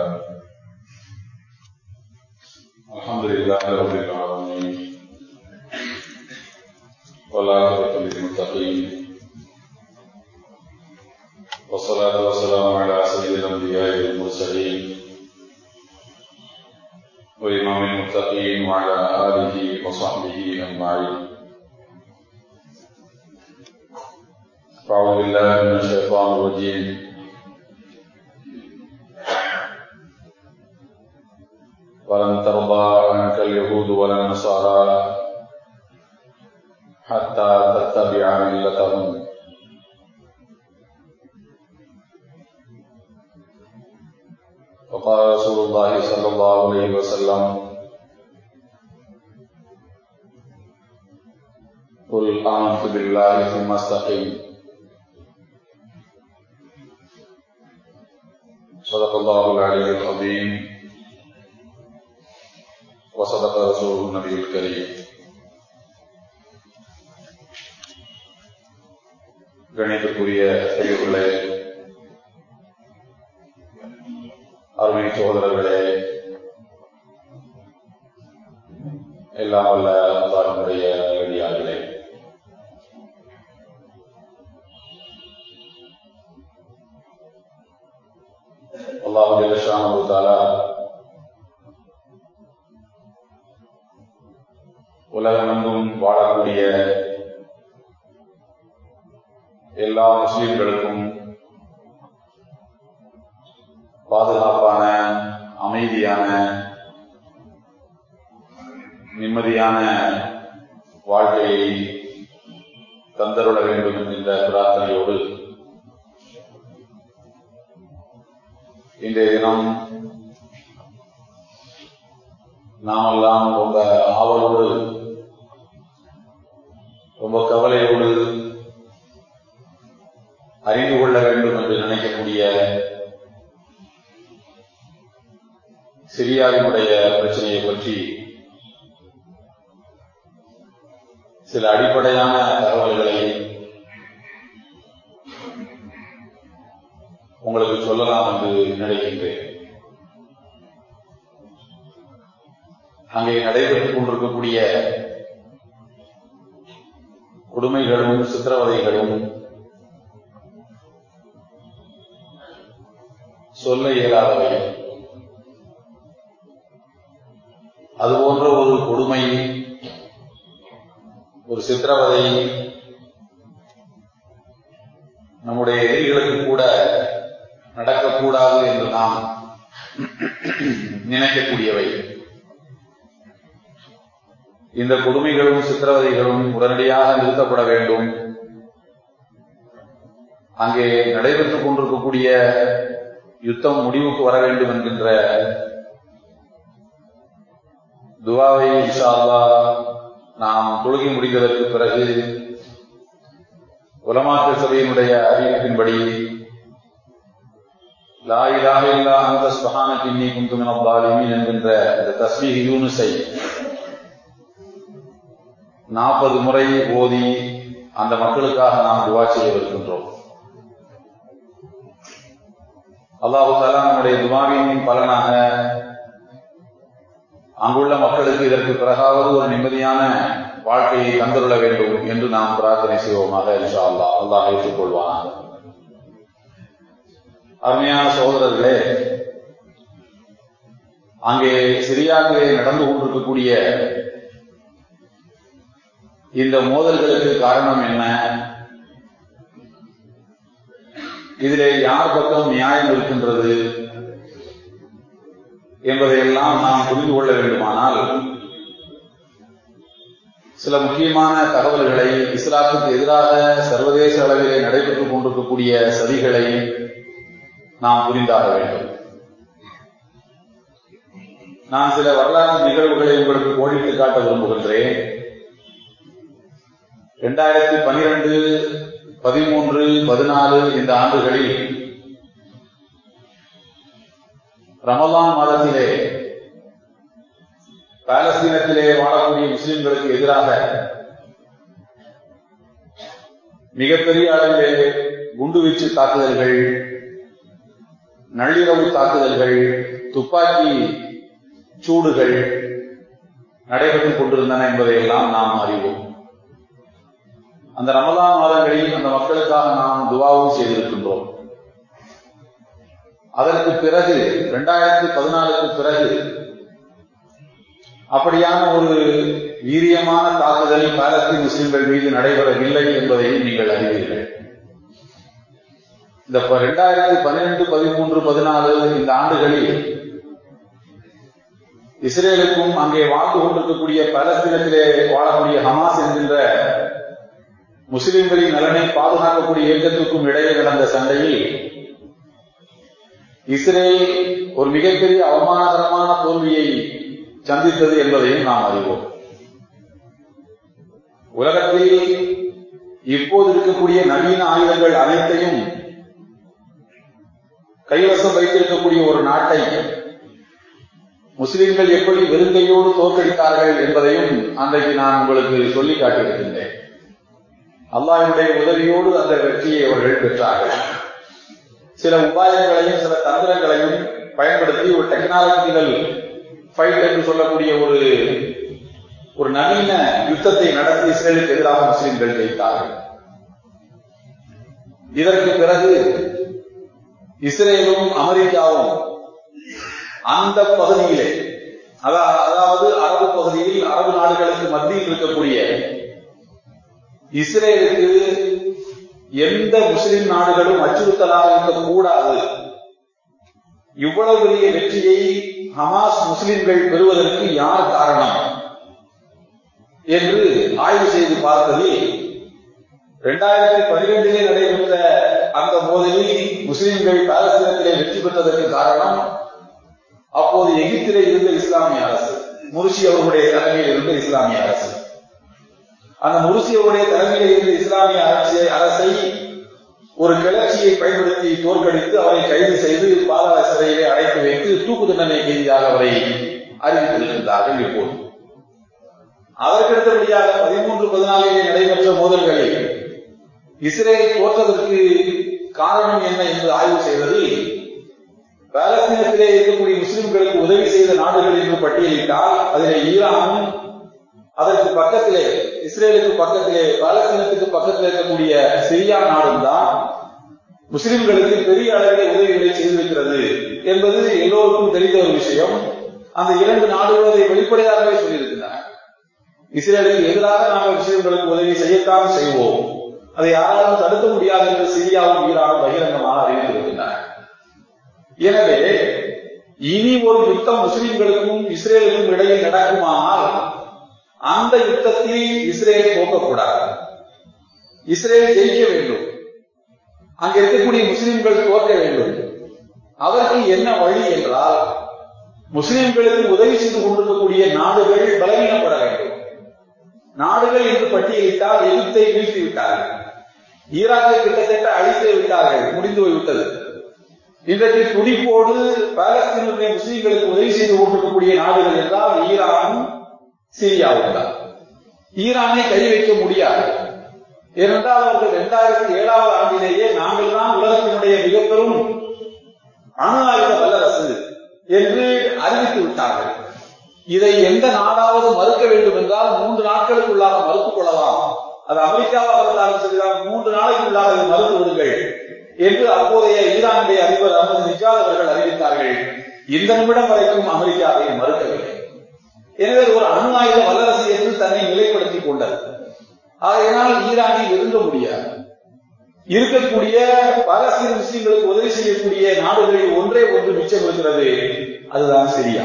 الحمد لله رب العالمين والعاقبة للمتقين والصلاة والسلام على سيد الأنبياء والمرسلين وإمام المتقين وعلى آله وصحبه أجمعين أعوذ بالله من الشيطان الرجيم ولن ترضى عنك اليهود ولا النصارى حتى تتبع ملتهم وقال رسول الله صلى الله عليه وسلم قل آمنت بالله ثم استقم صدق الله العلي العظيم وصدق رسوله النبي الكريم கணிதத்துக்குரிய பெரியவர்களே அருமை சகோதரர்களே எல்லாம் வல்ல அல்லாஹனுடைய நல்லடியார்களே அல்லாஹு ஜல்லஷானு தாலா உலகமெங்கும் வாழக்கூடிய எல்லா முஸ்லிம்களுக்கும் பாதுகாப்பான அமைதியான நிம்மதியான வாழ்க்கையை தந்தருட வேண்டும் என்கின்ற பிரார்த்தனையோடு இன்றைய தினம் நாமெல்லாம் ரொம்ப ஆவலோடு ரொம்ப கவலையோடு அறிந்து கொள்ள வேண்டும் என்று நினைக்கக்கூடிய சிரியாவினுடைய பிரச்சனையை பற்றி சில அடிப்படையான தகவல்களை உங்களுக்கு சொல்லலாம் என்று நினைக்கின்றேன் அங்கே நடைபெற்றுக் கொண்டிருக்கக்கூடிய கொடுமைகளும் சித்திரவதைகளும் சொல்ல இயலாதவை அது போன்ற ஒரு கொடுமை ஒரு சித்திரவதை நம்முடைய எதிரிகளுக்கு கூட நடக்கக்கூடாது என்று நாம் நினைக்கக்கூடியவை இந்த கொடுமைகளும் சித்திரவதைகளும் உடனடியாக நிறுத்தப்பட வேண்டும் அங்கே நடைபெற்றுக் கொண்டிருக்கக்கூடிய யுத்தம் முடிவுக்கு வர வேண்டும் என்கின்ற துவாவை இன்ஷா நாம் தொழுகை முடிந்ததற்கு பிறகு உலமாற்று சபையினுடைய அறிவிப்பின்படி லாயிலாக இல்லா அந்த சுகான கிண்ணி குந்துமினி என்கின்ற இந்த தஸ்மீக் யூனுஸை நாற்பது முறை ஓதி அந்த மக்களுக்காக நாம் துவா செய்யவிருக்கின்றோம் அல்லாஹு தாலா நம்முடைய துவாவின் பலனாக அங்குள்ள மக்களுக்கு இதற்கு பிறகாவது ஒரு நிம்மதியான வாழ்க்கையை தந்துள்ள வேண்டும் என்று நாம் பிரார்த்தனை செய்வோமாக இன்ஷா அல்லா அல்லாஹ் ஏற்றுக்கொள்வான் அருமையான சகோதரர்களே அங்கே சிரியாவிலே நடந்து கொண்டிருக்கக்கூடிய இந்த மோதல்களுக்கு காரணம் என்ன இதிலே யார் பக்கம் நியாயம் இருக்கின்றது என்பதையெல்லாம் நாம் புரிந்து கொள்ள வேண்டுமானால் சில முக்கியமான தகவல்களை இஸ்லாத்துக்கு எதிராக சர்வதேச அளவிலே நடைபெற்றுக் கொண்டிருக்கக்கூடிய சதிகளை நாம் புரிந்தாக வேண்டும் நான் சில வரலாற்று நிகழ்வுகளை உங்களுக்கு கோடிட்டு காட்ட விரும்புகின்றேன் இரண்டாயிரத்தி பனிரெண்டு பதிமூன்று பதினாலு இந்த ஆண்டுகளில் ரமலான் மாதத்திலே பாலஸ்தீனத்திலே வாழக்கூடிய முஸ்லிம்களுக்கு எதிராக மிகப்பெரிய அளவிலே குண்டுவீச்சு தாக்குதல்கள் நள்ளிரவு தாக்குதல்கள் துப்பாக்கி சூடுகள் நடைபெற்றுக் கொண்டிருந்தன என்பதையெல்லாம் நாம் அறிவோம் அந்த ரமலான் மாதங்களில் அந்த மக்களுக்காக நாம் துவாவும் செய்திருக்கின்றோம் அதற்கு பிறகு இரண்டாயிரத்தி பதினாலுக்கு பிறகு அப்படியான ஒரு வீரியமான தாக்குதல் பாலஸ்தீன் முஸ்லிம்கள் மீது நடைபெறவில்லை என்பதையும் நீங்கள் அறிவீர்கள் இந்த இரண்டாயிரத்தி பன்னிரெண்டு பதிமூன்று பதினாலு இந்த ஆண்டுகளில் இஸ்ரேலுக்கும் அங்கே வாழ்ந்து கொண்டிருக்கக்கூடிய பலஸ்தீனத்திலே வாழக்கூடிய ஹமாஸ் என்கின்ற முஸ்லிம்களின் நலனை பாதுகாக்கக்கூடிய இயக்கத்திற்கும் இடையே நடந்த சண்டையில் இஸ்ரேல் ஒரு மிகப்பெரிய அவமானகரமான தோல்வியை சந்தித்தது என்பதையும் நாம் அறிவோம் உலகத்தில் இப்போது இருக்கக்கூடிய நவீன ஆயுதங்கள் அனைத்தையும் கைவசம் வைத்திருக்கக்கூடிய ஒரு நாட்டை முஸ்லிம்கள் எப்படி வெறுங்கையோடு தோற்கடித்தார்கள் என்பதையும் அன்றைக்கு நான் உங்களுக்கு சொல்லி காட்டியிருக்கின்றேன் அல்லாஹினுடைய உதவியோடு அந்த வெற்றியை அவர்கள் பெற்றார்கள் சில உபாயங்களையும் சில தந்திரங்களையும் பயன்படுத்தி ஒரு டெக்னாலஜிக்கல் ஃபைட் என்று சொல்லக்கூடிய ஒரு ஒரு நவீன யுத்தத்தை நடத்தி இஸ்ரேலுக்கு எதிராக முஸ்லிம்கள் ஜெயித்தார்கள் இதற்கு பிறகு இஸ்ரேலும் அமெரிக்காவும் அந்த பகுதியிலே அதாவது அரபு பகுதியில் அரபு நாடுகளுக்கு மத்தியில் இருக்கக்கூடிய இஸ்ரேலுக்கு எந்த முஸ்லிம் நாடுகளும் அச்சுறுத்தலாக இருக்கக்கூடாது இவ்வளவு பெரிய வெற்றியை ஹமாஸ் முஸ்லிம்கள் பெறுவதற்கு யார் காரணம் என்று ஆய்வு செய்து பார்த்ததில் இரண்டாயிரத்தி பனிரெண்டிலே நடைபெற்ற அந்த மோதலில் முஸ்லிம்கள் பாலஸ்தீனத்திலே வெற்றி பெற்றதற்கு காரணம் அப்போது எகிப்திலே இருந்த இஸ்லாமிய அரசு முருசி அவர்களுடைய தலைமையில் இருந்த இஸ்லாமிய அரசு அந்த முருசி அவருடைய தலைமையில் இருந்த இஸ்லாமிய அரசு அரசை ஒரு கிளர்ச்சியை பயன்படுத்தி தோற்கடித்து அவரை கைது செய்து பாதாள சிறையிலே அடைத்து வைத்து தூக்கு தண்டனை கைதியாக அவரை அறிவித்திருக்கின்றார்கள் இப்போது அதற்கடுத்தபடியாக பதிமூன்று பதினாலிலே நடைபெற்ற மோதல்களில் இஸ்ரேல் தோற்றதற்கு காரணம் என்ன என்று ஆய்வு செய்வதில் பாலஸ்தீனத்திலே இருக்கக்கூடிய முஸ்லிம்களுக்கு உதவி செய்த நாடுகள் என்று பட்டியலிட்டால் அதிலே ஈரானும் அதற்கு பக்கத்திலே இஸ்ரேலுக்கு பக்கத்திலே பாலஸ்தீனத்துக்கு பக்கத்தில் இருக்கக்கூடிய சிரியா நாடும் தான் முஸ்லிம்களுக்கு பெரிய அளவிலே உதவிகளை செய்திருக்கிறது என்பது எல்லோருக்கும் தெரிந்த ஒரு விஷயம் அந்த இரண்டு நாடுகள் அதை வெளிப்படையாகவே சொல்லியிருக்கிறார் இஸ்ரேலுக்கு எதிராக நாங்கள் முஸ்லிம்களுக்கு உதவி செய்யத்தான் செய்வோம் அதை யாராலும் தடுக்க முடியாது என்று சிரியாவும் ஈரானும் பகிரங்கமாக அறிவித்திருக்கின்றனர் எனவே இனி ஒரு யுத்தம் முஸ்லிம்களுக்கும் இஸ்ரேலுக்கும் இடையில் நடக்குமானால் அந்த யுத்தத்தில் இஸ்ரேல் தோக்கக்கூடாது இஸ்ரேல் ஜெயிக்க வேண்டும் அங்க இருக்கக்கூடிய முஸ்லிம்கள் தோற்க வேண்டும் அதற்கு என்ன வழி என்றால் முஸ்லிம்களுக்கு உதவி செய்து கொண்டிருக்கக்கூடிய நாடுகள் பலவீனப்பட வேண்டும் நாடுகள் என்று பட்டியலிட்டால் எகிப்தை வீழ்த்தி விட்டார்கள் ஈராக்கை கிட்டத்தட்ட அழித்து விட்டார்கள் முடிந்து போய்விட்டது இன்றைக்கு துடிப்போடு பாலஸ்தீனுடைய முஸ்லீம்களுக்கு உதவி செய்து கொண்டிருக்கக்கூடிய நாடுகள் என்றால் ஈரானும் சிரியாவும் தான் ஈரானை கை வைக்க முடியாது ஏனென்றால் அவர்கள் இரண்டாயிரத்தி ஏழாவது ஆண்டிலேயே நாங்கள் தான் உலகத்தினுடைய மிக பெரும் அணு ஆயுத வல்லரசு என்று அறிவித்து விட்டார்கள் இதை எந்த நாடாவது மறுக்க வேண்டும் என்றால் மூன்று நாட்களுக்குள்ளாக மறுத்துக் கொள்ளலாம் அது அமெரிக்காவாக இருந்தாலும் சரிதான் மூன்று நாளைக்குள்ளாக இதை மறுத்து விடுங்கள் என்று அப்போதைய ஈரானுடைய அதிபர் அகமது நிஜாத் அவர்கள் அறிவித்தார்கள் இந்த நிமிடம் வரைக்கும் அமெரிக்காவை மறுக்கவில்லை எனவே ஒரு அணு ஆயுத வல்லரசு என்று தன்னை நிலைப்படுத்திக் கொண்டது ஆகையினால் ஈரானில் இருக்க முடியாது இருக்கக்கூடிய பாலஸ்தீன முஸ்லிம்களுக்கு உதவி செய்யக்கூடிய நாடுகளில் ஒன்றே ஒன்று மிச்சம் இருக்கிறது அதுதான் சிரியா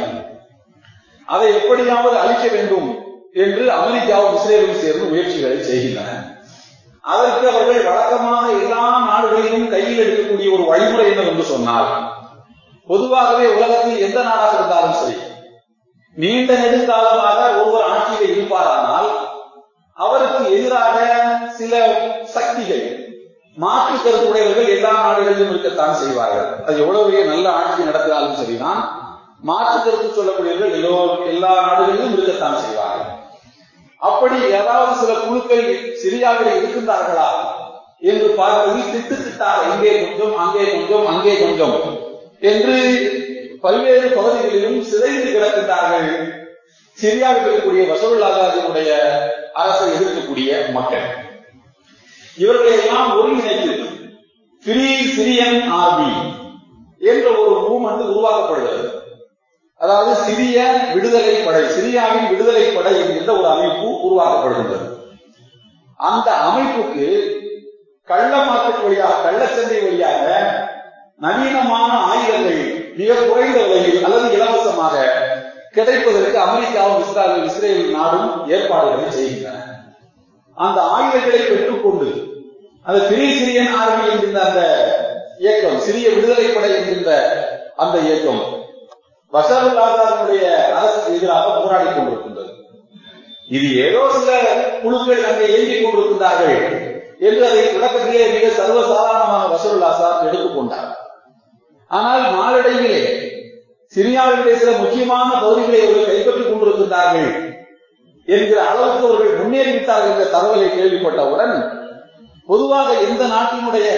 அதை எப்படியாவது அழிக்க வேண்டும் என்று அமெரிக்காவும் இஸ்ரேலும் சேர்ந்து முயற்சிகளை செய்கின்றன அதற்கு அவர்கள் வழக்கமாக எல்லா நாடுகளிலும் கையில் எடுக்கக்கூடிய ஒரு வழிமுறை என்னவென்று சொன்னால் பொதுவாகவே உலகத்தில் எந்த நாடாக இருந்தாலும் சரி நீண்ட நெடுங்காலமாக ஒருவர் ஆட்சியில் இருப்பாரானால் அவருக்கு எதிராக சில சக்திகள் மாற்று கருத்துடையவர்கள் எல்லா நாடுகளிலும் இருக்கத்தான் செய்வார்கள் அது எவ்வளவு நல்ல ஆட்சி நடத்தினாலும் சரிதான் மாற்று கருத்து சொல்லக்கூடியவர்கள் எல்லோ எல்லா நாடுகளிலும் இருக்கத்தான் செய்வார்கள் அப்படி ஏதாவது சில குழுக்கள் சிரியாவில் இருக்கின்றார்களா என்று பார்ப்பதில் திட்டு திட்டாக இங்கே கொஞ்சம் அங்கே கொஞ்சம் அங்கே கொஞ்சம் என்று பல்வேறு பகுதிகளிலும் சிதைந்து கிடக்கின்றார்கள் சிரியாவில் இருக்கக்கூடிய வசூல்லாதாரினுடைய அரசை எதிர்க்கக்கூடிய மக்கள் இவர்களை எல்லாம் ஒருங்கிணைத்து ஃப்ரீ சிரியன் ஆர்மி என்ற ஒரு மூமெண்ட் உருவாக்கப்படுகிறது அதாவது சிரிய விடுதலை படை சிரியாவின் விடுதலை படை என்கின்ற ஒரு அமைப்பு உருவாக்கப்படுகின்றது அந்த அமைப்புக்கு கள்ள மார்க்கெட் வழியாக கள்ளச்சந்தை வழியாக நவீனமான ஆயுதங்கள் மிக குறைந்த விலையில் அல்லது இலவசமாக கிடைப்பதற்கு அமெரிக்காவும் இஸ்ரேல் இஸ்ரேல் நாடும் ஏற்பாடுகளை செய்கின்றன அந்த ஆயுதங்களை பெற்றுக்கொண்டு அந்த சிறிய சிரியன் ஆர்மி என்கின்ற அந்த இயக்கம் சிறிய விடுதலை படை என்கின்ற அந்த இயக்கம் பஷருல் ஆசானுடைய அரசுக்கு எதிராக போராடி கொண்டிருக்கின்றது இது ஏதோ சில குழுக்கள் அங்கே இயங்கிக் கொண்டிருக்கின்றார்கள் என்று அதை தொடக்கத்திலே மிக சர்வசாதாரணமான பஷருல் ஆசாத் எடுத்துக்கொண்டார் ஆனால் நாளடைவிலே சிரியாவிலே சில முக்கியமான பகுதிகளை அவர்கள் கைப்பற்றிக் கொண்டிருக்கின்றார்கள் என்கிற அளவுக்கு அவர்கள் முன்னேறிவிட்டார்கள் என்ற தகவலை கேள்விப்பட்டவுடன் பொதுவாக எந்த நாட்டினுடைய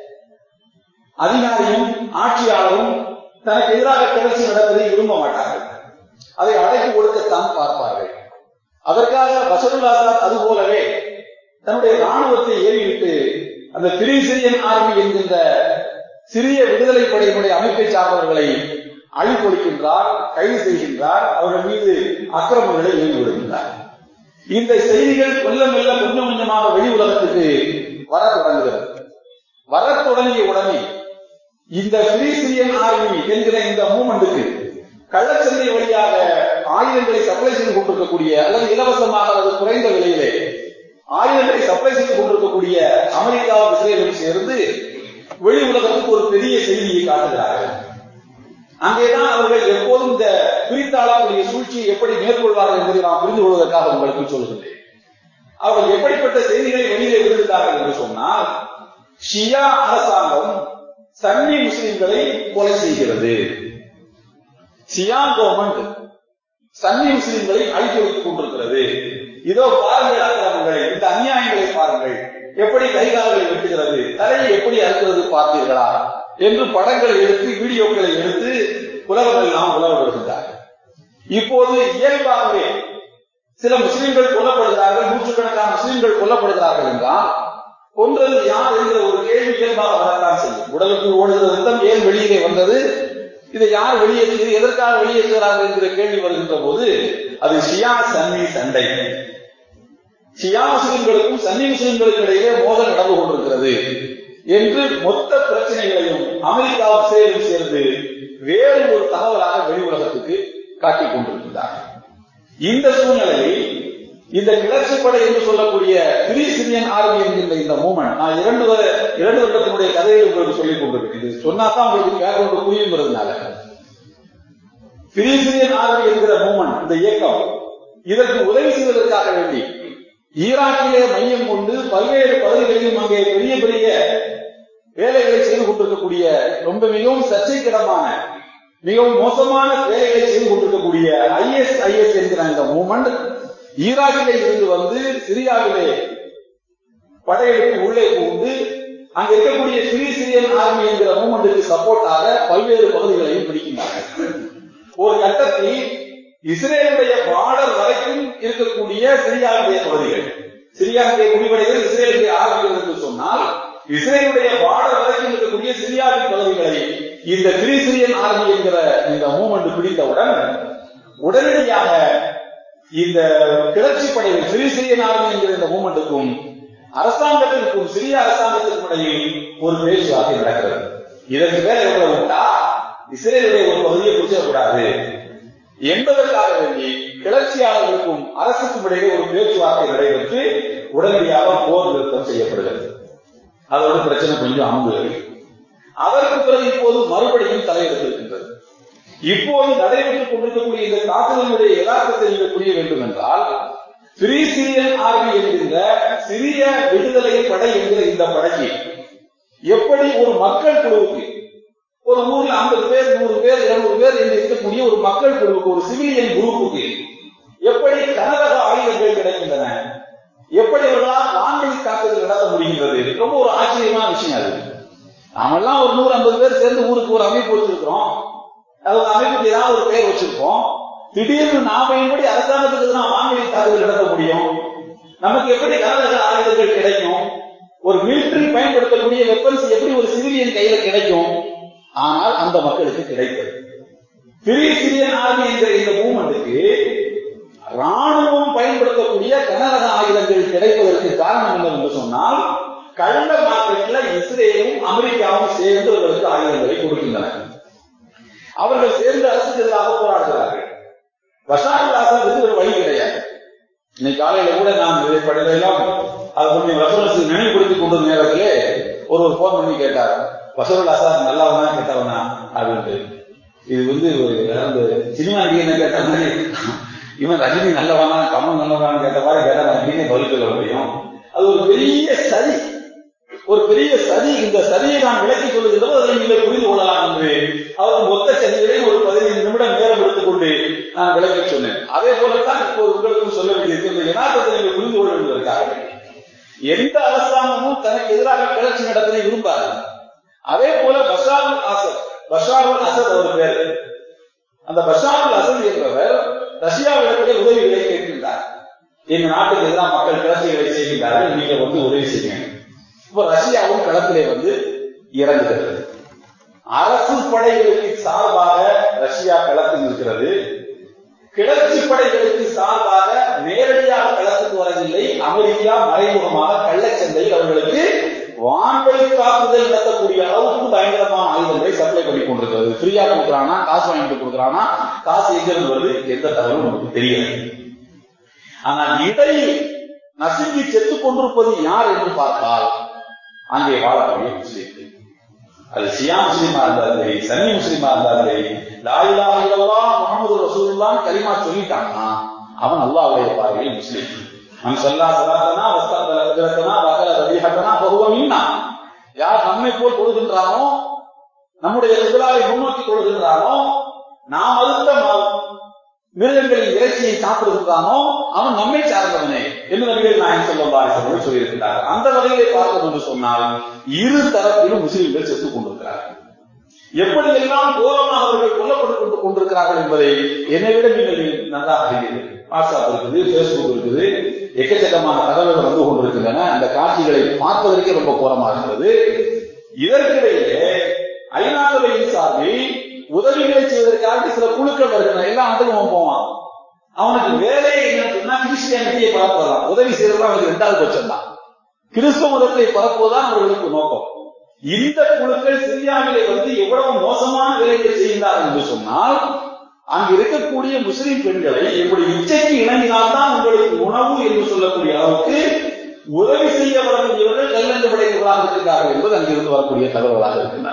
அதிகாரியும் ஆட்சியாளரும் தனக்கு எதிராக கிளர்ச்சி நடப்பதை விரும்ப மாட்டார்கள் அதை அடைக்கு கொடுக்கத்தான் பார்ப்பார்கள் அதற்காக பசருல் ஆசாத் அது போலவே தன்னுடைய ராணுவத்தை ஏறிவிட்டு அந்த பிரி சிரியன் ஆர்மி என்கின்ற சிறிய விடுதலை படையினுடைய அமைப்பை சார்ந்தவர்களை அழிப்பொழிக்கின்றார் கைது செய்கின்றார் அவர்கள் மீது அக்கிரமங்களை ஈடுபடுகின்றார் இந்த செய்திகள் மெல்ல மெல்ல கொஞ்சம் கொஞ்சமாக வெளி உலகத்துக்கு வர தொடங்குகிறது வர தொடங்கிய உடனே இந்த பிரிசிரியன் ஆர்மி என்கிற இந்த மூமெண்ட்டுக்கு கள்ளச்சந்தை வழியாக ஆயுதங்களை சப்ளை செய்து கொண்டிருக்கக்கூடிய அல்லது இலவசமாக அல்லது குறைந்த விலையிலே ஆயுதங்களை சப்ளை செய்து கொண்டிருக்கக்கூடிய அமெரிக்காவும் இஸ்ரேலும் சேர்ந்து வெளி உலகத்துக்கு ஒரு பெரிய செய்தியை காட்டுகிறார்கள் அங்கேதான் அவர்கள் எப்போதும் இந்த பிரித்தாளக்கூடிய சூழ்ச்சியை எப்படி மேற்கொள்வார்கள் என்பதை நாம் புரிந்து கொள்வதற்காக உங்களுக்கு சொல்லுகின்றேன் அவர்கள் எப்படிப்பட்ட செய்திகளை வெளியே விடுகிறார்கள் என்று சொன்னால் ஷியா அரசாங்கம் சன்னி முஸ்லிம்களை கொலை செய்கிறது ஷியா கவர்மெண்ட் சன்னி முஸ்லிம்களை அழித்தொழித்துக் கொண்டிருக்கிறது இதோ பாருங்கள் அக்கிரமங்களை இந்த அநியாயங்களை பாருங்கள் எப்படி கைகால்களை வெட்டுகிறது தலையை எப்படி அறுக்கிறது பார்த்தீர்களா என்று படங்களை எடுத்து வீடியோக்களை எடுத்து உலகம் எல்லாம் உலக வருகின்றார்கள் இப்போது இயல்பாகவே சில முஸ்லிம்கள் கொல்லப்படுகிறார்கள் நூற்றுக்கணக்கான முஸ்லிம்கள் கொல்லப்படுகிறார்கள் என்றால் கொன்றது யார் என்கிற ஒரு கேள்வி இயல்பாக வரத்தான் செய்யும் உடலுக்கு ஓடுகிற ரத்தம் ஏன் வெளியிலே வந்தது இதை யார் வெளியேற்றியது எதற்காக வெளியேற்றுகிறார்கள் என்கிற கேள்வி வருகின்ற போது அது ஷியா சன்னி சண்டை ஷியா முஸ்லிம்களுக்கும் சன்னி முஸ்லிம்களுக்கு இடையே மோதல் நடந்து கொண்டிருக்கிறது என்று மொத்த பிரச்சனைகளையும் அமெரிக்காவும் இஸ்ரேலும் சேர்ந்து வேறு ஒரு தகவலாக வெளி உலகத்துக்கு காட்டிக் கொண்டிருக்கிறார் இந்த சூழ்நிலையில் இந்த கிளர்ச்சி படை என்று சொல்லக்கூடிய திரி சிரியன் ஆர்மி என்கின்ற இந்த மூமெண்ட் நான் இரண்டு இரண்டு வருடத்தினுடைய கதையை உங்களுக்கு சொல்லிக் கொண்டிருக்கேன் இது சொன்னாதான் உங்களுக்கு பேக்ரவுண்ட் புரியுங்கிறதுனால திரி சிரியன் ஆர்மி என்கிற மூமெண்ட் இந்த இயக்கம் இதற்கு உதவி செய்வதற்காக வேண்டி ஈராக்கிலே மையம் கொண்டு பல்வேறு பகுதிகளிலும் அங்கே பெரிய பெரிய வேலைகளை செய்து கொண்டிருக்கக்கூடிய ரொம்ப மிகவும் சர்ச்சைக்கிடமான மிகவும் மோசமான வேலைகளை செய்து கொண்டிருக்கக்கூடிய ஐஎஸ் ஐஎஸ் என்கிற இந்த மூமெண்ட் ஈராக்கிலே இருந்து வந்து சிரியாவிலே படையெடுத்து உள்ளே புகுந்து அங்க இருக்கக்கூடிய சிறி சிரியன் ஆர்மி என்கிற மூமெண்ட்டுக்கு சப்போர்ட்டாக பல்வேறு பகுதிகளையும் பிடிக்கின்றார்கள் ஒரு கட்டத்தில் இஸ்ரேலுடைய பார்டர் வரைக்கும் இருக்கக்கூடிய சிரியாவுடைய பகுதிகள் சிரியாவுடைய முடிவடைகள் இஸ்ரேலுடைய ஆர்மிகள் என்று சொன்னால் இஸ்ரேலுடைய பார்டர் வரைக்கும் இருக்கக்கூடிய சிரியாவின் பகுதிகளை இந்த கிரிசிரியன் ஆர்மி என்கிற இந்த மூமெண்ட் பிடித்தவுடன் உடனடியாக இந்த கிளர்ச்சி படைகள் சிறிசிரியன் ஆர்மி என்கிற இந்த மூமெண்ட்டுக்கும் அரசாங்கத்திற்கும் சிறிய அரசாங்கத்திற்கும் இடையில் ஒரு பேச்சுவார்த்தை நடக்கிறது இதற்கு மேல எவ்வளவு விட்டா இஸ்ரேலுடைய ஒரு பகுதியை பிடிச்சிடக்கூடாது என்பதற்காக வேண்டி கிளர்ச்சியாளர்களுக்கும் அரசுக்கும் இடையே ஒரு பேச்சுவார்த்தை நடைபெற்று உடனடியாக போர் நிறுத்தம் செய்யப்படுகிறது அதோட பிரச்சனை கொஞ்சம் அமுங்குகிறது அதற்கு பிறகு இப்போது மறுபடியும் தலையெடுத்திருக்கின்றது இப்போது நடைபெற்றுக் கொண்டிருக்கக்கூடிய இந்த தாக்குதலுடைய யதார்த்தத்தை நீங்கள் புரிய வேண்டும் என்றால் ஃப்ரீ சிரியன் ஆர்மி என்கின்ற சிறிய விடுதலை படை என்கிற இந்த படைக்கு எப்படி ஒரு மக்கள் குழுவுக்கு ஒரு ஊர்ல ஐம்பது பேர் நூறு பேர் இருநூறு பேர் என்று இருக்கக்கூடிய ஒரு மக்கள் குழுவுக்கு ஒரு சிவிலியன் குரூப்புக்கு எப்படி கனரக ஆயுதங்கள் கிடைக்கின்றன எப்படி இவர்களால் வான்வழி தாக்குதல் நடத்த முடிகின்றது ரொம்ப ஒரு ஆச்சரியமான விஷயம் அது நாமெல்லாம் ஒரு நூறு ஐம்பது பேர் சேர்ந்து ஊருக்கு அரசாங்கத்துக்கு ஒரு அமைப்பு வச்சிருக்கிறோம் அவங்க அமைப்புக்கு ஏதாவது ஒரு பெயர் வச்சிருக்கோம் திடீர்னு நாம எப்படி அரசாங்கத்துக்கு தான் வான்வெளி தாக்குதல் நடத்த முடியும் நமக்கு எப்படி கனரக ஆயுதங்கள் கிடைக்கும் ஒரு மிலிட்டரி பயன்படுத்தக்கூடிய வெப்பன்ஸ் எப்படி ஒரு சிவிலியன் கையில கிடைக்கும் ஆனால் அந்த மக்களுக்கு கிடைத்தது பெரிய சிறியன் ஆர்மி என்ற இந்த மூமெண்ட்டுக்கு ராணுவம் பயன்படுத்தக்கூடிய கனரக ஆயுதங்கள் கிடைப்பதற்கு காரணம் என்னவென்று சொன்னால் கள்ள மார்க்கெட்ல இஸ்ரேலும் அமெரிக்காவும் சேர்ந்து அவர்களுக்கு ஆயுதங்களை கொடுக்கின்றன அவர்கள் சேர்ந்து அரசுக்கு எதிராக போராடுகிறார்கள் பஷார் ஆசாதுக்கு ஒரு வழி கிடையாது இன்னைக்கு காலையில கூட நான் இதை படித்தெல்லாம் அதை கொஞ்சம் ரெஃபரன்ஸ் நினைவுபடுத்திக் கொண்ட நேரத்திலே ஒரு ஒரு போன் பண்ணி கேட்டார் பசருல் அசாத் நல்லவனா கேட்டவனா அப்படின்ட்டு இது வந்து ஒரு அந்த சினிமா நடிகை என்ன கேட்ட மாதிரி இவன் ரஜினி நல்லவனா கமல் நல்லவனான்னு கேட்ட மாதிரி கேட்டா நான் எப்படிங்க பதில் சொல்ல முடியும் அது ஒரு பெரிய சதி ஒரு பெரிய சதி இந்த சதியை நான் விளக்கி சொல்லுகிறோம் அதை நீங்கள் புரிந்து கொள்ளலாம் என்று அவர் மொத்த சதிகளை ஒரு பதினைந்து நிமிடம் நேரம் எடுத்துக்கொண்டு நான் விளக்கி சொன்னேன் அதே போலத்தான் இப்போது உங்களுக்கும் சொல்ல வேண்டியது இந்த யதார்த்தத்தை நீங்கள் புரிந்து கொள்ள வேண்டியதற்காக எந்த அரசாங்கமும் தனக்கு எதிராக கிளர்ச்சி நடத்தலை விரும்பாது அதே போல பஷாருல் அசத் பஷாருல் அசத் அவர் பேர் அந்த பஷாருல் அசத் என்பவர் ரஷ்யாவிடத்திலே உதவிகளை கேட்கின்றார் எங்க நாட்டுக்கு எதிராக மக்கள் கிளர்ச்சிகளை செய்கின்றார்கள் நீங்க வந்து உதவி செய்யுங்க இப்ப ரஷ்யாவும் களத்திலே வந்து இறங்குகிறது அரசு படைகளுக்கு சார்பாக ரஷ்யா களத்தில் இருக்கிறது கிளர்ச்சி படைகளுக்கு சார்பாக நேரடியாக களத்துக்கு வரவில்லை அமெரிக்கா மறைமுகமாக கள்ளச்சந்தையில் அவர்களுக்கு வான்வெளி தாக்குதல் நடத்தக்கூடிய அளவுக்கு பயங்கரமான ஆயுதங்களை சப்ளை பண்ணி கொண்டிருக்கிறது ஃப்ரீயா கொடுக்குறானா காசு வாங்கிட்டு கொடுக்குறானா காசு எங்கிருந்து வருது எந்த தகவலும் நமக்கு தெரியல ஆனால் இடையில் நசுங்கி செத்துக் கொண்டிருப்பது யார் என்று பார்த்தால் அங்கே வாழக்கூடிய முஸ்லீம்கள் அது சியா முஸ்லீமா இருந்தாலும் சரி சன்னி முஸ்லீமா இருந்தாலும் சரி லாயிலா இல்லவா முகமது ரசூல்லான்னு கலிமா சொல்லிட்டாங்கன்னா அவன் அல்லாவுடைய பார்வையில் முஸ்லீம் நம் சொல்லா சலாத்தனா வஸ்தனா வகல ரபிஹத்தனா பகுவமீனா யார் நம்மை போல் தொழுகின்றானோ நம்முடைய எதிராளை முன்னோக்கி தொழுகின்றானோ நாம் அழுத்த மிருகங்களின் இறைச்சியை சாப்பிடுகின்றானோ அவன் நம்மை சார்ந்தவனே என்று நபிகள் நாயன் சொல்லுவார்கள் சொல்லியிருக்கிறார் அந்த வகையிலே பார்க்கும் என்று சொன்னால் இரு தரப்பிலும் முஸ்லிம்கள் செத்துக் கொண்டிருக்கிறார்கள் எப்படி எல்லாம் கோரமாக அவர்கள் கொல்லப்பட்டுக் கொண்டு கொண்டிருக்கிறார்கள் என்பதை என்னை விட நீங்கள் நன்றாக அறிவீர்கள் வாட்ஸ்அப் இருக்குது பேஸ்புக் இருக்குது எக்கச்சக்கமான தகவல்கள் வந்து கொண்டிருக்கின்றன அந்த காட்சிகளை பார்ப்பதற்கே ரொம்ப கோரமாக இருக்கிறது இதற்கிடையே ஐநா சபையின் சார்பில் உதவிகளை செய்வதற்காக சில குழுக்கள் வருகின்றன எல்லா ஆண்டுக்கும் போவான் அவனுக்கு வேலையை என்னன்னு சொன்னா கிறிஸ்டியானிட்டியை பரப்புவதான் உதவி செய்யறது அவனுக்கு ரெண்டாவது பட்சம் தான் கிறிஸ்தவ மதத்தை பரப்புவதுதான் அவர்களுக்கு நோக்கம் இந்த குழுக்கள் சிரியாவிலே வந்து எவ்வளவு மோசமான வேலைகளை செய்கின்றார்கள் என்று சொன்னால் அங்கு இருக்கக்கூடிய முஸ்லிம் பெண்களை என்னுடைய இச்சைக்கு இணங்கினால்தான் உங்களுக்கு உணவு என்று சொல்லக்கூடிய அளவுக்கு உதவி செய்ய வரக்கூடியவர்கள் கல்லென்று படைத்தவர்களாக இருக்கிறார்கள் என்பது அங்கிருந்து வரக்கூடிய தகவல்களாக இருக்கின்றன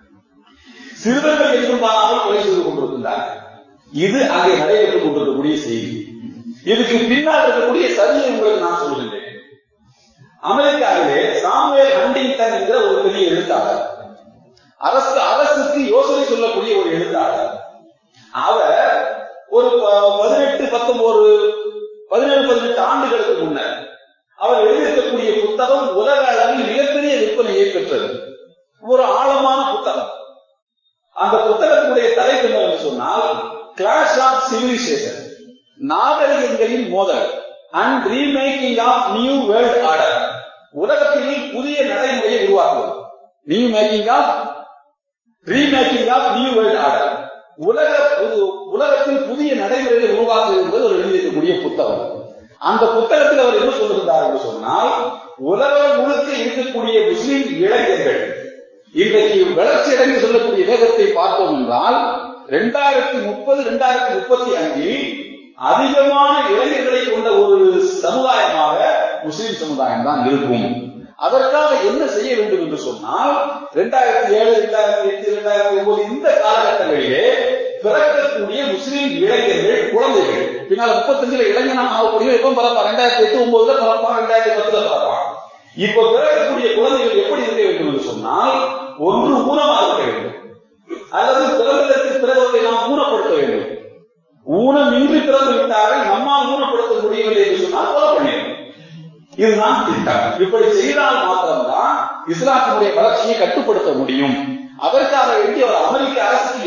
சிறுவர்கள் என்றும் பாராமல் கொலை செய்து கொண்டிருக்கின்றார்கள் இது அங்கே நடைபெற்றுக் கொண்டிருக்கக்கூடிய செய்தி இதுக்கு பின்னால் இருக்கக்கூடிய சதியை உங்களுக்கு நான் சொல்கின்றேன் அமெரிக்காவிலே சாமுவேல் ஹண்டிங்டன் என்கிற ஒரு பெரிய எழுத்தாளர் அரசு அரசுக்கு யோசனை சொல்லக்கூடிய ஒரு எழுத்தாளர் அவர் ஒரு பதினெட்டு பத்தொன்பது பதினேழு பதினெட்டு ஆண்டுகளுக்கு முன்னர் அவர் எழுதியிருக்கக்கூடிய புத்தகம் உலக அளவில் மிகப்பெரிய விற்பனையை பெற்றது ஒரு ஆழமான புத்தகம் அந்த புத்தகத்துடைய தலைப்பு என்னவென்று சொன்னால் கிளாஷ் ஆஃப் சிவிலைசேஷன் நாகரிகங்களின் மோதல் and remaking of new world order உலகத்தில் புதிய நடைமுறையை உருவாக்குவது new making of remaking of new world order உலக உலகத்தில் புதிய நடைமுறைகளை உருவாக்குவது என்பது ஒரு எழுதியிருக்கக்கூடிய புத்தகம் அந்த புத்தகத்தில் அவர் என்ன சொல்லுகிறார் என்று சொன்னால் உலகம் முழுக்க இருக்கக்கூடிய முஸ்லிம் இளைஞர்கள் இன்றைக்கு வளர்ச்சி அடைந்து சொல்லக்கூடிய வேகத்தை பார்த்தோம் என்றால் இரண்டாயிரத்தி முப்பது இரண்டாயிரத்தி முப்பத்தி அஞ்சில் அதிகமான இளைஞர்களை கொண்ட ஒரு சமுதாயமாக முஸ்லிம் சமுதாயம் தான் இருக்கும் அதற்காக என்ன செய்ய வேண்டும் என்று சொன்னால் இரண்டாயிரத்தி ஏழு இரண்டாயிரத்தி எட்டு இரண்டாயிரத்தி ஒன்பது இந்த காலகட்டங்களிலே பிறக்கக்கூடிய முஸ்லிம் இளைஞர்கள் குழந்தைகள் பின்னால் முப்பத்தஞ்சுல இளைஞனாக ஆகக்கூடிய எப்ப பிறப்பான் ரெண்டாயிரத்தி எட்டு ஒன்பதுல பிறப்பான் ரெண்டாயிரத்தி பத்துல பிறப்பான் இப்ப பிறக்கக்கூடிய குழந்தைகள் எப்படி இருக்க வேண்டும் என்று சொன்னால் ஒன்று ஊனமாக இருக்க வேண்டும் அல்லது பிறந்ததற்கு பிறகு நாம் ஊனப்படுத்த வேண்டும் ஊனமின்றி பிறந்து விட்டார்கள் நம்மால் ஊனப்படுத்த முடியவில்லை என்று சொன்னால் கொலை பண்ணிடும் இதுதான் திட்டம் இப்படி செய்தால் மாத்திரம்தான் இஸ்லாத்தினுடைய வளர்ச்சியை கட்டுப்படுத்த முடியும் அதற்காக வேண்டி அவர்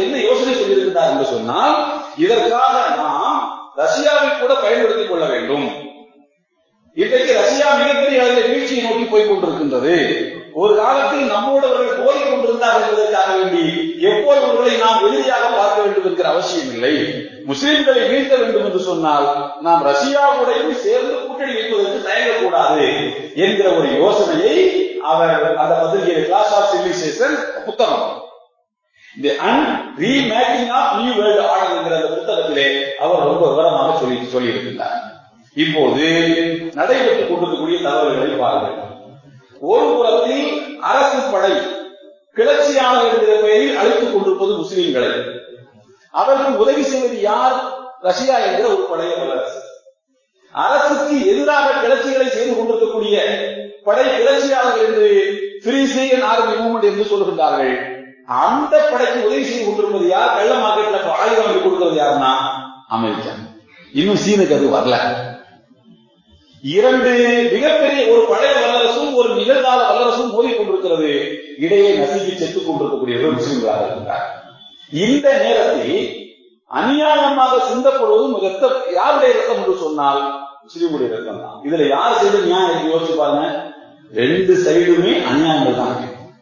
என்ன யோசனை சொல்லியிருக்கிறார் என்று சொன்னால் இதற்காக நாம் ரஷ்யாவை கூட பயன்படுத்திக் கொள்ள வேண்டும் இன்றைக்கு ரஷ்யா மிகப்பெரிய அளவில் வீழ்ச்சியை நோக்கி போய் கொண்டிருக்கின்றது ஒரு காலத்தில் நம்மோடு அவர்கள் போரிக் கொண்டிருந்தார்கள் என்பதற்காக வேண்டி எப்போது அவர்களை நாம் எதிரியாக பார்க்க வேண்டும் என்கிற அவசியம் இல்லை முஸ்லிம்களை வீழ்த்த வேண்டும் என்று சொன்னால் நாம் ரஷ்யாவுடையும் சேர்ந்து கூட்டணி வைப்பதற்கு தயங்கக்கூடாது என்கிற ஒரு யோசனையை அவர் அந்த பத்திரிகை கிளாஸ் ஆஃப் சிவிலைசேஷன் புத்தகம் the and remaking of new world order என்கிற அந்த புத்தகத்திலே அவர் ரொம்ப விவரமாக சொல்லி சொல்லியிருக்கின்றார் இப்போது நடைபெற்றுக் கொண்டிருக்கக்கூடிய தகவல்களை பாருங்கள் ஒரு புறத்தில் அரசு படை கிளர்ச்சியாளர் என்கிற பெயரில் அழைத்துக் கொண்டிருப்பது முஸ்லிம்களை அதற்கு உதவி செய்வது யார் ரஷ்யா என்கிற ஒரு பழைய வல்லரசு அரசுக்கு எதிராக கிளர்ச்சிகளை செய்து கொண்டிருக்கக்கூடிய படை கிளர்ச்சியாளர்கள் என்று ஃப்ரீ சிரியன் ஆர்மி மூவ்மெண்ட் என்று சொல்கின்றார்கள் அந்த படைக்கு உதவி செய்து கொண்டிருப்பது யார் கள்ள மார்க்கெட்ல ஆயுதம் வாங்கி கொடுக்கிறது யாருன்னா அமெரிக்கா இன்னும் சீனுக்கு அது வரல இரண்டு மிகப்பெரிய ஒரு பழைய வல்லரசும் ஒரு நிகழ்கால வல்லரசும் மோதி கொண்டிருக்கிறது இடையே நசுக்கி செத்துக் கொண்டிருக்கக்கூடியவர்கள் முஸ்லிம்களாக இருக்கிறார் இந்த நேரத்தில் அநியாயமாக சிந்தப்படுவதும் ரத்தம் யாருடைய ரத்தம் என்று சொன்னால் முஸ்லிமுடைய ரத்தம் தான் இதுல யார் செய்த நியாயம் யோசிச்சு பாருங்க ரெண்டு சைடுமே அநியாயங்கள் தான்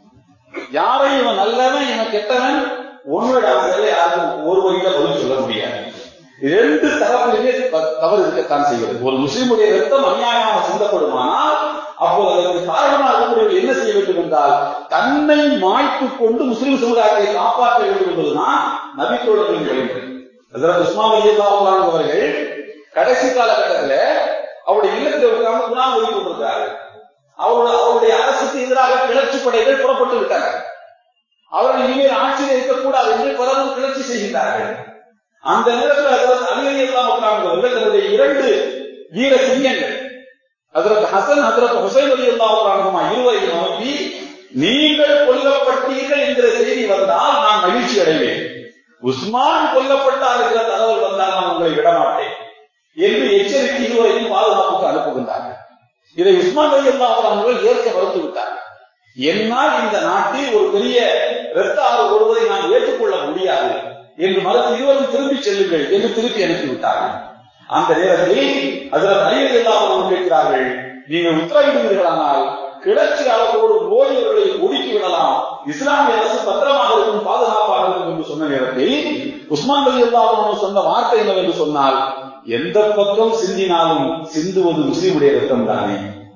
யாரை இவன் நல்லவன் இவன் கெட்டவன் உன்னோட ஆசையில யாருக்கும் ஒரு வழியில பதில் சொல்ல முடியாது இரண்டு தரப்பிலுமே தவறு இருக்கத்தான் செய்கிறது ஒரு முஸ்லிமுடைய ரத்தம் அநியாயமாக சிந்தப்படுமானால் அப்போது அதற்கு காரணமாக இருக்கக்கூடியவர்கள் என்ன செய்ய வேண்டும் என்றால் தன்னை மாய்த்துக் கொண்டு முஸ்லிம் சமுதாயத்தை காப்பாற்ற வேண்டும் என்பதுதான் நபித்தோழர்களின் வழிமுறை அதற்கு உஸ்மான் அலியல்லாஹ் அவர்கள் கடைசி காலகட்டத்தில் அவருடைய இல்லத்தில் உட்கார்ந்து குணாம் ஓதி கொண்டிருக்கிறார்கள் அவருடைய அவருடைய அரசுக்கு எதிராக கிளர்ச்சி படைகள் புறப்பட்டு விட்டார்கள் அவர்கள் இனிமேல் ஆட்சியில் இருக்கக்கூடாது என்று பலரும் கிளர்ச்சி செய்கின்றார்கள் அந்த நேரத்தில் அதற்கு அலியல்லாம் உட்கார்ந்தவர்கள் தன்னுடைய இரண்டு வீர சிங்கங்கள் அதற்கு ஹசன் அதற்கு ஹுசைன் அலி அல்லாஹ் இருவரையும் அனுப்பி நீங்கள் கொல்லப்பட்டீர்கள் என்கிற செய்தி வந்தால் நான் மகிழ்ச்சி அடைவேன் உஸ்மான் கொல்லப்பட்டார் என்ற தகவல் வந்தால் நான் உங்களை விடமாட்டேன் என்று எச்சரிக்கை இருவரையும் பாதுகாப்புக்கு அனுப்புகின்றார்கள் இதை உஸ்மான் அலி அல்லாஹ் அவர்கள் ஏற்க மறுத்து விட்டார்கள் என்னால் இந்த நாட்டில் ஒரு பெரிய இரத்த ஆறு ஓடுவதை நான் ஏற்றுக்கொள்ள முடியாது என்று மறுத்து இருவரும் திரும்பி செல்லுங்கள் என்று திருப்பி அனுப்பிவிட்டார்கள் அந்த நேரத்தில் அதில் அறிவியல் இல்லாமல் கேட்கிறார்கள் நீங்கள் உத்தரவிடுவீர்களானால் கிளர்ச்சியாளர்களோடு மோடியவர்களை ஒடுக்கி விடலாம் இஸ்லாமிய அரசு பத்திரமாக இருக்கும் பாதுகாப்பாக இருக்கும் என்று சொன்ன நேரத்தில் உஸ்மான் அலி அல்லாஹ் சொன்ன வார்த்தை என்னவென்று சொன்னால் எந்த பக்கம் சிந்தினாலும் சிந்துவது முஸ்லீமுடைய ரத்தம் தானே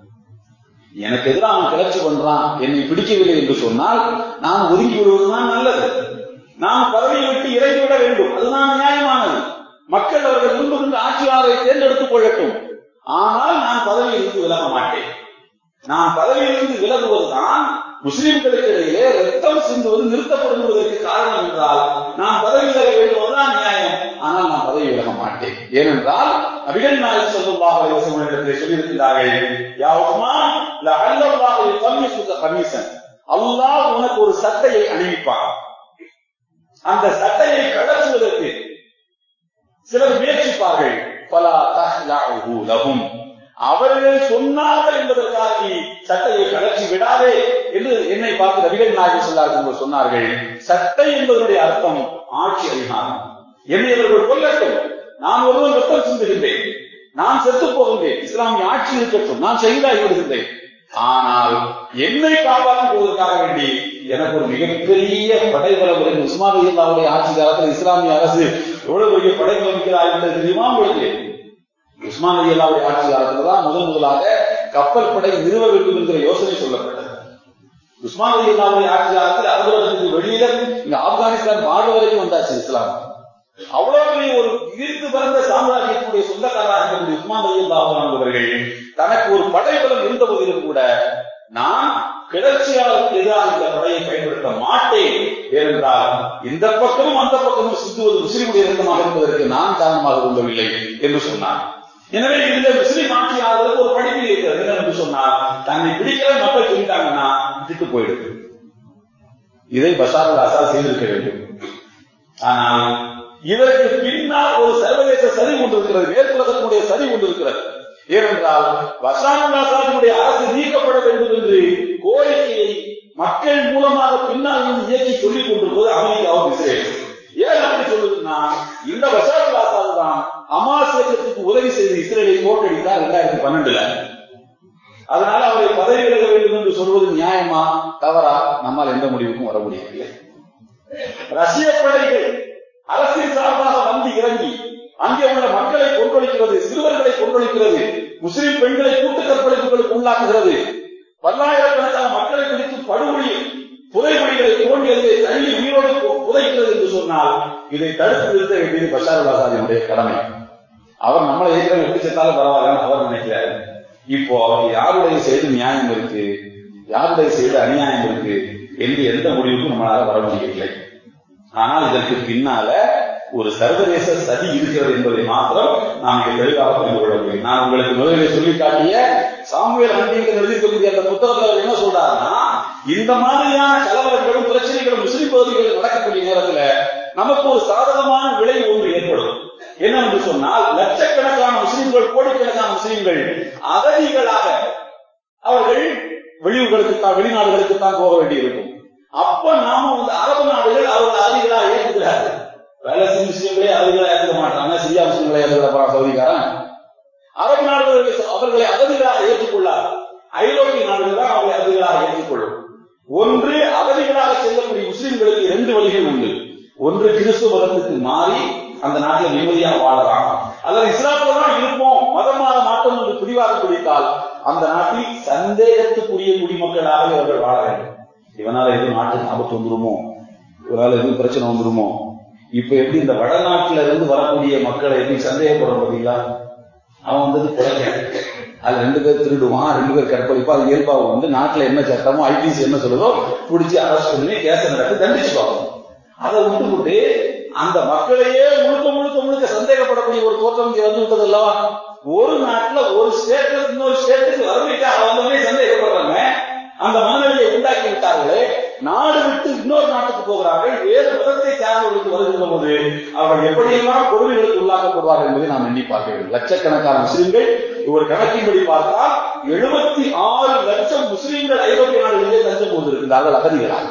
எனக்கு எதிராக அவன் கிளர்ச்சி பண்றான் என்னை பிடிக்கவில்லை என்று சொன்னால் நான் ஒதுக்கி விடுவதுதான் நல்லது நாம் பதவியை விட்டு இறங்கி விட வேண்டும் அதுதான் நியாயமானது மக்கள் அவர்கள் விரும்புகின்ற ஆட்சியாளரை தேர்ந்தெடுத்துக் கொள்ளட்டும் ஆனால் நான் பதவியிலிருந்து விலக மாட்டேன் நான் பதவியிலிருந்து விலகுவதுதான் முஸ்லிம்களுக்கு இடையிலே ரத்தம் சிந்துவது நிறுத்தப்படுவதற்கு காரணம் என்றால் நான் பதவி விலக வேண்டுவதுதான் நியாயம் ஆனால் நான் பதவி விலக மாட்டேன் ஏனென்றால் அபிகன் நாயக் சொல்லுவாக இடத்திலே சொல்லியிருக்கிறார்கள் யா உஸ்மான் லஅல்லல்லாஹு யுகம்மிசுக கமீசன் அல்லாஹ் உனக்கு ஒரு சட்டையை அணிவிப்பான் அந்த சட்டையை கழற்றுவதற்கு சிலர் முயற்சிப்பார்கள் பலா தஹ்லஹு லஹும் அவர்கள் சொன்னார்கள் என்பதற்காக நீ சட்டையை கலர்ச்சி விடாதே என்று என்னை பார்த்து நபிகள் நாயகம் சொல்லார்கள் சொன்னார்கள் சட்டை என்பதனுடைய அர்த்தம் ஆட்சி அதிகாரம் என்னை அவர்கள் கொல்லட்டும் நான் ஒருவன் ரத்தம் சிந்துகின்றேன் நான் செத்து போகின்றேன் இஸ்லாமிய ஆட்சி இருக்கட்டும் நான் செய்தாகி விடுகின்றேன் ஆனால் என்னை காப்பாற்றிக் கொள்வதற்காக வேண்டி எனக்கு ஒரு மிகப்பெரிய படைபலம் இருக்கு உஸ்மான் அல்லாவுடைய ஆட்சி காலத்தில் இஸ்லாமிய அரசு எவ்வளவு பெரிய படைபலம் இருக்கிறார் என்பது தெரியுமா உங்களுக்கு உஸ்மான் அலி அல்லாவுடைய ஆட்சி காலத்தில் தான் முதன் முதலாக கப்பல் படை நிறுவ வேண்டும் என்கிற யோசனை சொல்லப்பட்டது உஸ்மான் அலி அல்லாவுடைய ஆட்சி காலத்தில் அலுவலகத்துக்கு வெளியில இங்க ஆப்கானிஸ்தான் பார்வை வரைக்கும் வந்தாச்சு இஸ்லாம் அவ்வளவு பெரிய ஒரு ஈர்த்து பிறந்த சாம்ராஜ்யத்துடைய சொந்தக்காரராக இருக்கக்கூடிய உஸ்மான் அலி அல்லாஹர்கள் தனக்கு ஒரு படைபலம் இருந்த போதிலும் கூட நான் கிளர்ச்சியாளருக்கு எதிராக இந்த படையை பயன்படுத்த மாட்டேன் ஏனென்றால் இந்த பக்கமும் அந்த பக்கமும் சிந்துவது முஸ்லிமுடைய இரத்தமாக இருப்பதற்கு நான் காரணமாக கொள்ளவில்லை என்று சொன்னார் எனவே இந்த முஸ்லிம் ஆட்சியாளர்களுக்கு ஒரு படிப்பு இருக்கிறது என்னவென்று சொன்னால் தன்னை பிடிக்கிற மக்கள் சொல்லிட்டாங்கன்னா விட்டு போயிடுது இதை பசார் ராசா செய்திருக்க வேண்டும் ஆனால் இதற்கு பின்னால் ஒரு சர்வதேச சரி ஒன்று இருக்கிறது மேற்குலகத்தினுடைய சரி ஒன்று இருக்கிறது ஏனென்றால் வசானுடைய அரசு நீக்கப்பட வேண்டும் என்று கோரிக்கையை மக்கள் மூலமாக பின்னால் இருந்து இயக்கி சொல்லிக் கொண்டிருப்பது அமெரிக்காவும் இஸ்ரேல் இந்த பஷார் ஆசாத் தான் அமாஸ் இயக்கத்துக்கு உதவி செய்து இஸ்ரேலை தோற்கடித்தார் இரண்டாயிரத்தி பன்னெண்டுல அதனால அவரை பதவி விலக வேண்டும் என்று சொல்வது நியாயமா தவறா நம்மால் எந்த முடிவுக்கும் வர முடியவில்லை ரஷ்ய படைகள் அரசியல் சார்பாக வந்து இறங்கி அங்கே உள்ள மக்களை கொன்றொழிக்கிறது சிறுவர்களை கொன்றொழிக்கிறது முஸ்லிம் பெண்களை கூட்டு கற்பழிப்புகளுக்கு உள்ளாக்குகிறது பல்லாயிரக்கணக்கான மக்களை பிடித்து படுகொலி புதைமொழிகளை தோண்டியதை தள்ளி உயிரோடு புதைக்கிறது என்று சொன்னால் இதை தடுத்து நிறுத்த வேண்டியது பஷார் ஆசாதியுடைய கடமை அவர் நம்மளை ஏற்கனவே எப்படி செத்தாலும் பரவாயில்ல அவர் நினைக்கிறாரு இப்போ யாருடைய செய்து நியாயம் இருக்கு யாருடைய செய்து அநியாயம் இருக்கு என்று எந்த முடிவுக்கும் நம்மளால வர முடியவில்லை ஆனால் இதற்கு பின்னால ஒரு சர்வதேச சதி இருக்கிறது என்பதை மாத்திரம் நாம் இங்கே தெளிவாக புரிந்து கொள்ள முடியும் நான் உங்களுக்கு முதலில் சொல்லி காட்டிய சாமுவேல் ஹண்டிங்கன் எழுதியிருக்கக்கூடிய அந்த புத்தகத்தில் அவர் என்ன சொல்றாருன்னா இந்த மாதிரியான கலவரங்களும் பிரச்சனைகளும் முஸ்லிம் பகுதிகளில் நடக்கக்கூடிய நேரத்துல நமக்கு ஒரு சாதகமான விளைவு ஒன்று ஏற்படும் என்னவென்று சொன்னால் லட்சக்கணக்கான முஸ்லிம்கள் கோடிக்கணக்கான முஸ்லிம்கள் அகதிகளாக அவர்கள் வெளியூர்களுக்கு தான் வெளிநாடுகளுக்கு தான் போக வேண்டியிருக்கும் அப்ப நாம வந்து அரபு நாடுகள் அவர்கள் அகதிகளாக ஏற்றுக்கிறார்கள் பேலஸ்தீன் முஸ்லிம்களே அகதிகளை ஏற்றுக்க மாட்டாங்க சிரியா முஸ்லிம்களை ஏற்றுக்கிற போறான் சவுதிக்காரன் அரபு நாடுகள் அவர்களை அகதிகளாக ஏற்றுக்கொள்ளார் ஐரோப்பிய நாடுகள் தான் அவர்களை அகதிகளாக ஏற்றுக்கொள்ளும் ஒன்று அகதிகளாக செல்லக்கூடிய முஸ்லிம்களுக்கு இரண்டு வழிகள் உண்டு ஒன்று கிறிஸ்துவ மதத்துக்கு மாறி அந்த நாட்டில் நிம்மதியாக வாழலாம் அல்லது இஸ்லாத்துல தான் இருப்போம் மதம் மாற மாட்டோம் என்று பிடிவாதம் பிடித்தால் அந்த நாட்டில் சந்தேகத்துக்குரிய குடிமக்களாக அவர்கள் வாழ வேண்டும் இவனால எதுவும் நாட்டுக்கு ஆபத்து வந்துருமோ இவனால எதுவும் பிரச்சனை வந்துருமோ இப்ப எப்படி இந்த வடநாட்டுல இருந்து வரக்கூடிய மக்களை எப்படி சந்தேகப்படுறோம் பாத்தீங்களா அவன் வந்தது குழந்தை அது ரெண்டு பேர் திருடுவான் ரெண்டு பேர் கற்பழிப்பா அது இயல்பாக வந்து நாட்டுல என்ன சட்டமோ ஐபிசி என்ன சொல்லுதோ பிடிச்சி அரெஸ்ட் பண்ணி கேஸ் நடத்தி தண்டிச்சு பார்க்கணும் அதை விட்டு விட்டு அந்த மக்களையே முழுக்க முழுக்க முழுக்க சந்தேகப்படக்கூடிய ஒரு தோற்றம் இங்க வந்து விட்டது அல்லவா ஒரு நாட்டுல ஒரு ஸ்டேட்ல இன்னொரு ஸ்டேட்டுக்கு வறுமைக்காக வந்தவனே சந்தேகப்படுறாங்க அந்த மனநிலையை உண்டாக்கி விட்டார்களே நாடு விட்டு இன்னொரு நாட்டுக்கு போகிறார்கள் வேறு மதத்தை சார்ந்தவர்களுக்கு வருகின்ற போது அவர்கள் எப்படியெல்லாம் கொடுமைகளுக்கு உள்ளாக்கப்படுவார்கள் என்பதை நாம் எண்ணி பார்க்க வேண்டும் லட்சக்கணக்கான முஸ்லிம்கள் ஒரு கணக்கின்படி பார்த்தால் எழுபத்தி ஆறு லட்சம் முஸ்லிம்கள் ஐரோப்பிய நாடுகளிலே தஞ்சம் கொண்டிருக்கிறார்கள் அகதிகளாக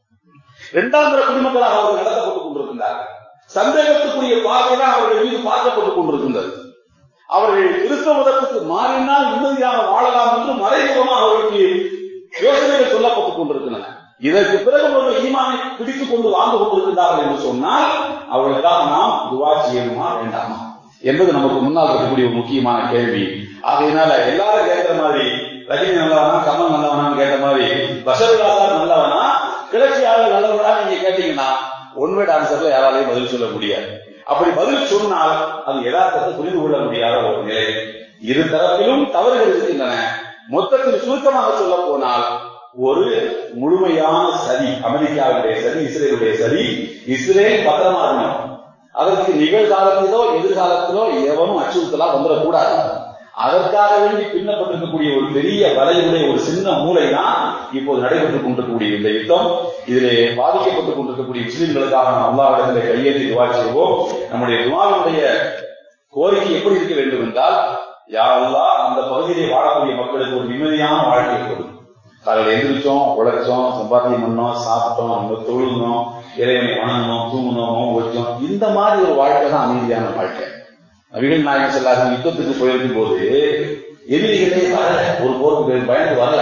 இரண்டாம் தர குடிமக்களாக அவர்கள் நடத்தப்பட்டுக் கொண்டிருக்கின்றார்கள் சந்தேகத்துக்குரிய பார்வைதான் அவர்கள் மீது பார்க்கப்பட்டுக் கொண்டிருக்கின்றது அவர்கள் கிறிஸ்தவ மதத்துக்கு மாறினால் நிம்மதியாக வாழலாம் என்று மறைமுகமாக அவர்களுக்கு யோசனைகள் சொல்லப்பட்டுக் கொண்டிருக்கின்றன இதற்கு பிறகு அவர்கள் ஈமானை பிடித்துக் கொண்டு வாழ்ந்து கொண்டிருக்கிறார்கள் என்று சொன்னால் அவர்களுக்காக நாம் துவா செய்யணுமா வேண்டாமா என்பது நமக்கு முன்னால் இருக்கக்கூடிய ஒரு முக்கியமான கேள்வி ஆகையினால எல்லாரும் கேட்கிற மாதிரி ரஜினி நல்லவனா கமல் நல்லவனான்னு கேட்ட மாதிரி பசருலாசா நல்லவனா கிளர்ச்சியாளர் நல்லவனா நீங்க கேட்டீங்கன்னா ஒன்வேட் ஆன்சர்ல யாராலையும் பதில் சொல்ல முடியாது அப்படி பதில் சொன்னால் அது யதார்த்தத்தை புரிந்து கொள்ள முடியாத ஒரு நிலை இரு தரப்பிலும் தவறுகள் இருக்கின்றன மொத்தத்தில் சுருக்கமாக சொல்ல போனால் ஒரு முழுமையான சதி அமெரிக்காவுடைய சதி இஸ்ரேலுடைய சதி இஸ்ரேல் பத்திரமா இருக்கணும் அதற்கு நிகழ்காலத்திலோ எதிர்காலத்திலோ எவனும் அச்சுறுத்தலா வந்துடக்கூடாது அதற்காக வேண்டி பின்னப்பட்டிருக்கக்கூடிய ஒரு பெரிய வலையுடைய ஒரு சின்ன மூளை தான் இப்போது நடைபெற்றுக் கொண்டிருக்கக்கூடிய இந்த யுத்தம் இதிலே பாதிக்கப்பட்டுக் கொண்டிருக்கக்கூடிய முஸ்லிம்களுக்காக நாம் அல்லாவிடத்திலே கையேற்றி துவா செய்வோம் நம்முடைய துவாவினுடைய கோரிக்கை எப்படி இருக்க வேண்டும் என்றால் யாரெல்லாம் அந்த பகுதியிலே வாழக்கூடிய மக்களுக்கு ஒரு நிம்மதியான வாழ்க்கை கொடுக்கும் காலையில் எந்திரிச்சோம் உழைச்சோம் சம்பாத்தியம் பண்ணோம் சாப்பிட்டோம் நம்ம தொழுகணும் இறைவனை வணங்கணும் தூங்கணும் வச்சோம் இந்த மாதிரி ஒரு வாழ்க்கை தான் அமைதியான வாழ்க்கை நபிகள் நாயகம் செல்லாத யுத்தத்துக்கு போயிருக்கும் போது எதிரிகளே வரல ஒரு போருக்கு பயந்து வரல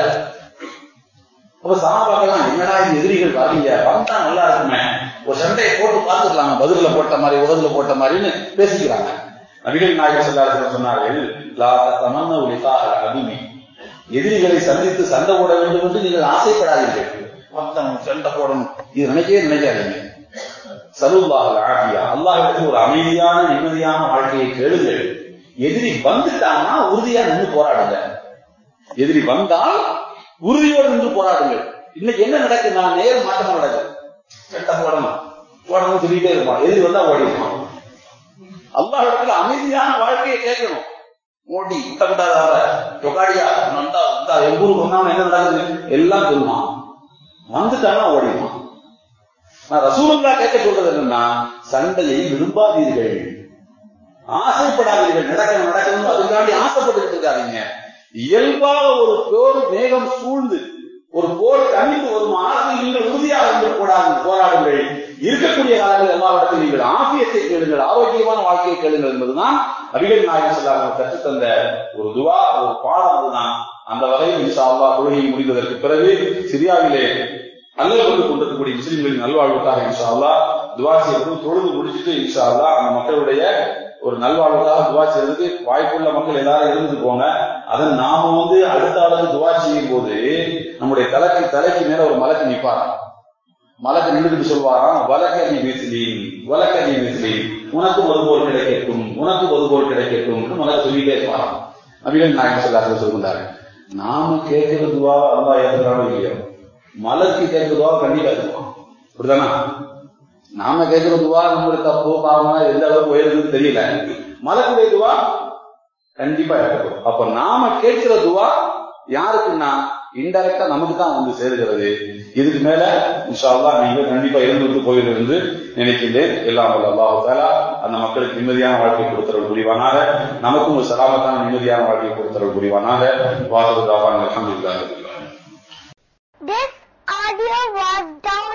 அப்ப சமாபாக்கலாம் என்னடா இந்த எதிரிகள் வரீங்க வந்தா நல்லா இருக்குமே ஒரு சண்டையை போட்டு பார்த்துக்கலாம் பதில போட்ட மாதிரி உததுல போட்ட மாதிரின்னு பேசிக்கிறாங்க நபிகள் நாயகம் செல்லாத சொன்னார்கள் லா தமன்ன உலிகா அபிமி எதிரிகளை சந்தித்து சண்டை போட வேண்டும் என்று நீங்கள் ஆசைப்படாதீர்கள் மொத்தம் சண்டை போடணும் இது நினைக்கவே நினைக்காதீங்க சலுல்லாஹ் ஆகியா அல்லாஹிடத்தில் ஒரு அமைதியான நிம்மதியான வாழ்க்கையை கேளுங்கள் எதிரி வந்துட்டாங்கன்னா உறுதியா நின்று போராடுங்க எதிரி வந்தால் உறுதியோடு நின்று போராடுங்கள் இன்னைக்கு என்ன நடக்குதுன்னா நேர மாற்றம் நடக்குது சண்டை போடணும் போடணும் சொல்லிட்டே இருப்பான் எதிரி வந்தா ஓடிடுவான் அல்லாஹிடத்தில் அமைதியான வாழ்க்கையை கேட்கணும் மோடி விட்டக்கூடாத டொகாடியா நந்தா வந்தா எங்க ஊருக்கு வந்தாம என்ன நடக்குது எல்லாம் சொல்லுவான் வந்துட்டானா ஓடிடுவான் நான் ரசூலுல்லா கேட்க சொல்றது என்னன்னா சண்டையை விரும்பாதீர்கள் ஆசைப்படாதீர்கள் நடக்கணும் நடக்கணும் அதுக்காண்டி ஆசைப்பட்டுக்கிட்டு இருக்காதீங்க இயல்பாக ஒரு போர் மேகம் சூழ்ந்து ஒரு போர் கணிந்து வருமானால் நீங்கள் உறுதியாக இருந்து போடாது போராடுங்கள் இருக்கக்கூடிய காலங்கள் எல்லா இடத்தில் நீங்கள் ஆபியத்தை ஆரோக்கியத்தை கேளுங்கள் ஆரோக்கியமான வாழ்க்கையை கேளுங்கள் என்பதுதான் நபிகள் நாயகம் சொல்லாமல் கற்றுத்தந்த ஒரு துவா ஒரு பாடம் அதுதான் அந்த வகையில் இன்ஷா அல்லாஹ் தொழுகை முடிந்ததற்கு பிறகு சிரியாவிலே அல்லல் கொண்டு கொண்டிருக்கக்கூடிய முஸ்லிம்களின் நல்வாழ்வுக்காக இன்ஷா அல்லாஹ் துவா செய்யப்படும் தொழுது முடிச்சுட்டு இன்ஷா அல்லாஹ் அந்த மக்களுடைய ஒரு நல்வாழ்வுக்காக துவா செய்யறதுக்கு வாய்ப்புள்ள மக்கள் எல்லாரும் இருந்துட்டு போங்க அதன் நாம வந்து அடுத்த ஆளுக்கு துவா செய்யும் போது நம்முடைய தலைக்கு தலைக்கு மேல ஒரு மலக்கு நிப்பாராம் மலக்கு நின்றுட்டு சொல்வாராம் வலக்க நீ மிஸ்லீன் வலக்க நீ மிஸ்லீன் உனக்கு ஒருபோல் கிடைக்கட்டும் உனக்கு ஒருபோல் கிடைக்கட்டும் மலக்கு சொல்லிட்டே இருப்பாராம் நபிகள் நாயகம் சொல்லார்கள் சொல்கின்றார் நாம கேட்கிற துவா அல்லா ஏற்றுக்கிறானோ இல்லையோ மலக்கு கேட்கிற துவா கண்டிப்பா இருக்கும் அப்படிதானா நாம கேட்கிற துவா நம்மளுடைய தப்பு பாவமா எந்த அளவுக்கு உயர்ந்ததுன்னு தெரியல மலக்குடைய துவா கண்டிப்பா இருக்கும் அப்ப நாம கேட்கிற துவா யாருக்குன்னா இன்டைரக்டா நமக்கு தான் வந்து சேருகிறது இதுக்கு மேல இன்ஷால்லா நீங்க கண்டிப்பா இருந்து போயிருந்து என்று நினைக்கின்றேன் எல்லாம் வல்ல அல்லாஹு தாலா அந்த மக்களுக்கு நிம்மதியான வாழ்க்கை கொடுத்தரவு புரிவானாக நமக்கும் ஒரு சலாமத்தான நிம்மதியான வாழ்க்கை கொடுத்தரவு புரிவானாக வாசல் தாவான் அலமதுல்லாஹ் This audio was downloaded